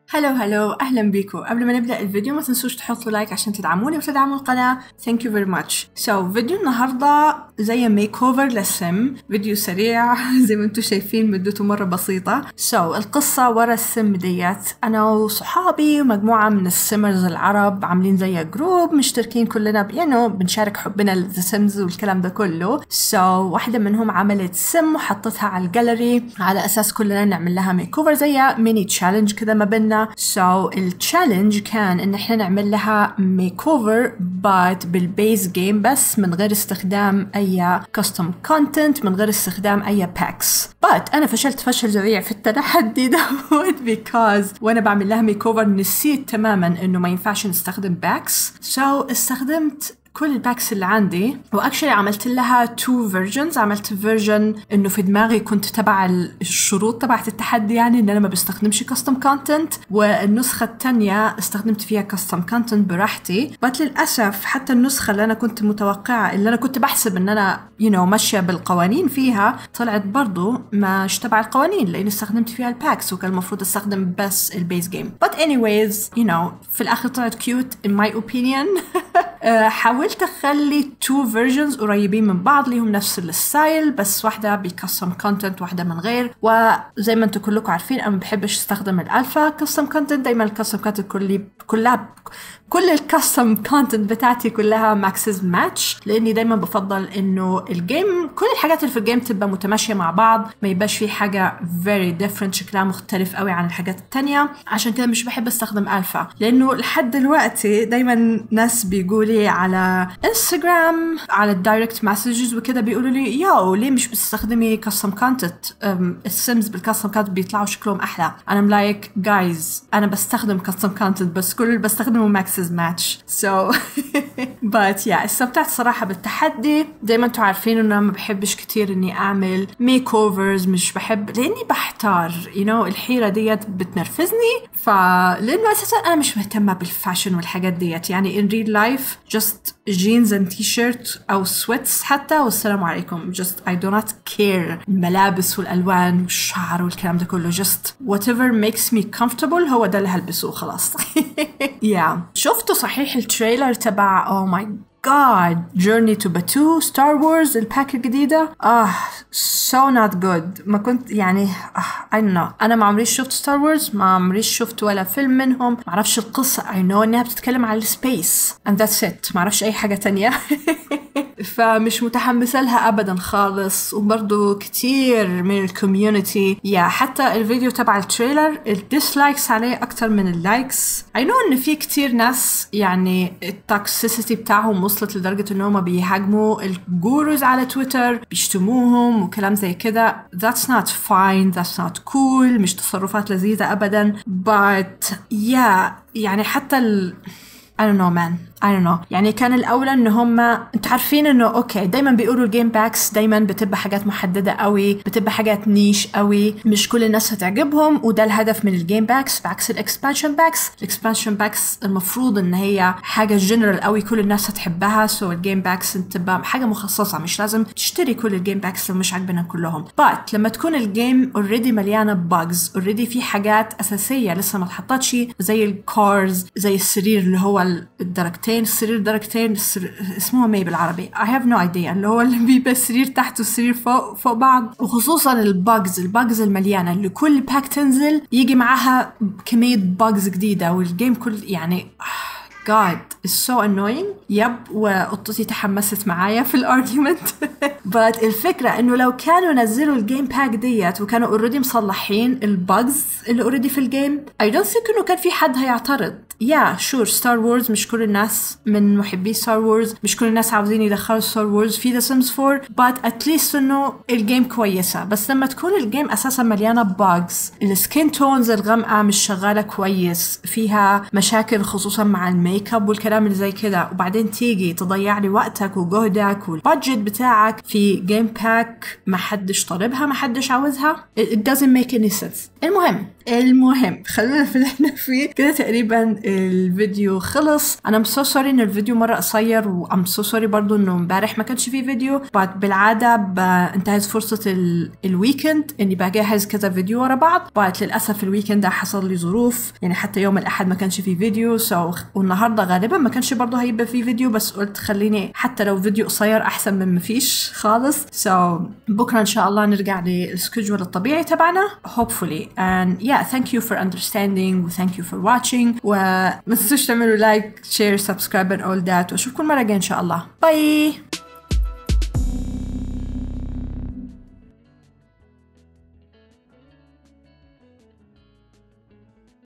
هلو هلو اهلا بيكم قبل ما نبدا الفيديو ما تنسوش تحطوا لايك عشان تدعموني وتدعموا القناه ثانك يو فيري ماتش سو فيديو النهارده زي ميك اوفر للسم فيديو سريع زي ما انتم شايفين مدته مره بسيطه سو so, القصه ورا السم ديت انا وصحابي ومجموعه من السيمرز العرب عاملين زي جروب مشتركين كلنا بيانو بنشارك حبنا للذا سيمز والكلام ده كله سو so, واحده منهم عملت سم وحطتها على الجاليري على اساس كلنا نعمل لها ميك اوفر زي ميني تشالنج كده ما بيننا سو so, التشالنج كان ان احنا نعمل لها ميك اوفر بات بالبيز جيم بس من غير استخدام اي كاستم كونتنت من غير استخدام اي باكس بات انا فشلت فشل ذريع في التحدي دوت بيكوز وانا بعمل لها ميك اوفر نسيت تماما انه ما ينفعش نستخدم باكس سو so, استخدمت كل الباكس اللي عندي واكشلي عملت لها تو فيرجنز عملت فيرجن انه في دماغي كنت تبع الشروط تبعت التحدي يعني ان انا ما بستخدمش كاستم كونتنت والنسخه الثانيه استخدمت فيها كاستم كونتنت براحتي بس للاسف حتى النسخه اللي انا كنت متوقعه اللي انا كنت بحسب ان انا يو you know ماشيه بالقوانين فيها طلعت برضو مش تبع القوانين لاني استخدمت فيها الباكس وكان المفروض استخدم بس البيس جيم but anyways you know في الاخر طلعت كيوت in my opinion حاولت اخلي تو فيرجنز قريبين من بعض ليهم نفس الستايل بس واحده بكستم كونتنت واحده من غير وزي ما انتم كلكم عارفين انا ما بحبش استخدم الالفا كستم كونتنت دايما الكستم كونتنت كلي كلها كل الكاستم كونتنت بتاعتي كلها ماكسز ماتش لاني دايما بفضل انه الجيم كل الحاجات اللي في الجيم تبقى متماشيه مع بعض ما يبقاش في حاجه very different شكلها مختلف قوي عن الحاجات التانية عشان كده مش بحب استخدم الفا لانه لحد دلوقتي دايما ناس بيقولي على انستغرام على الدايركت مسجز وكده بيقولوا لي ياو ليه مش بتستخدمي كاستم كونتنت السيمز بالكاستم كونتنت بيطلعوا شكلهم احلى انا لايك جايز انا بستخدم كاستم كونتنت بس كل اللي بستخدمه ماكس ماكسز ماتش سو بات يا استمتعت صراحه بالتحدي زي ما انتم عارفين انه انا ما بحبش كتير اني اعمل ميك اوفرز مش بحب لاني بحتار يو you know, الحيره ديت بتنرفزني فلانه اساسا انا مش مهتمه بالفاشن والحاجات ديت يعني in real life just جينز اند تي شيرت او سويتس حتى والسلام عليكم just I do not care الملابس والالوان والشعر والكلام ده كله just whatever makes me comfortable هو ده اللي هلبسه خلاص yeah شفتوا صحيح التريلر تبع oh my god Journey to Batuu Star Wars الباك الجديدة آه so not good ما كنت يعني آه I don't know أنا ما عمريش شفت ستار وورز ما عمريش شفت ولا فيلم منهم ما أعرفش القصة I know إنها بتتكلم عن السبيس and that's it ما أعرفش أي حاجة تانية فمش متحمسة لها أبدا خالص وبرضو كتير من الكوميونتي يا حتى الفيديو تبع التريلر الديسلايكس عليه أكتر من اللايكس I know إن في كتير ناس يعني التوكسيسيتي بتاعهم وصلت لدرجة إن هما بيهاجموا الجوروز على تويتر بيشتموهم وكلام زي كده that's not fine that's not cool مش تصرفات لذيذة أبدا but yeah يعني حتى ال I don't know man I don't know يعني كان الأولى إن هم أنتوا عارفين إنه أوكي دايما بيقولوا الجيم باكس دايما بتبقى حاجات محددة قوي بتبقى حاجات نيش قوي مش كل الناس هتعجبهم وده الهدف من الجيم باكس بعكس الإكسبانشن باكس الإكسبانشن باكس المفروض إن هي حاجة جنرال قوي كل الناس هتحبها سو الجيم باكس تبقى حاجة مخصصة مش لازم تشتري كل الجيم باكس لو مش عاجبنا كلهم بات لما تكون الجيم اوريدي مليانة باجز اوريدي في حاجات أساسية لسه ما اتحطتش زي الكارز زي السرير اللي هو الدرجتين السرير درجتين السرير اسمه ما بالعربي I have no idea اللي هو اللي بيبقى السرير تحت والسرير فوق فوق بعض وخصوصا الباجز الباجز المليانه اللي كل باك تنزل يجي معاها كميه باجز جديده والجيم كل يعني God it's so annoying يب وقطتي تحمست معايا في الارجيومنت but الفكرة انه لو كانوا نزلوا الجيم باك ديت وكانوا اوريدي مصلحين الباجز اللي اوريدي في الجيم I don't think انه كان في حد هيعترض يا شور ستار وورز مش كل الناس من محبي ستار وورز مش كل الناس عاوزين يدخلوا ستار وورز في ذا سيمز 4 but at least انه الجيم كويسة بس لما تكون الجيم اساسا مليانة باجز السكين تونز الغامقة مش شغالة كويس فيها مشاكل خصوصا مع الميك والميك اب والكلام اللي زي كذا وبعدين تيجي تضيع لي وقتك وجهدك والبادجت بتاعك في جيم باك ما حدش طالبها ما حدش عاوزها it doesn't make any sense المهم المهم خلينا في اللي احنا فيه كده تقريبا الفيديو خلص انا so sorry ان الفيديو مره قصير و I'm so sorry برضو انه امبارح ما كانش فيه فيديو بعد بالعاده بنتهز فرصه ال... الويكند اني بجهز كذا فيديو ورا بعض بعد للاسف الويكند ده حصل لي ظروف يعني حتى يوم الاحد ما كانش فيه فيديو سو so والنهارده غالبا ما كانش برضو هيبقى فيه فيديو بس قلت خليني حتى لو فيديو قصير احسن من ما فيش خالص سو so بكره ان شاء الله نرجع للسكجول الطبيعي تبعنا hopefully and yeah thank you for understanding thank you for watching وما تنسوش تعملوا لايك شير سبسكرايب and all that واشوفكم المره الجايه ان شاء الله باي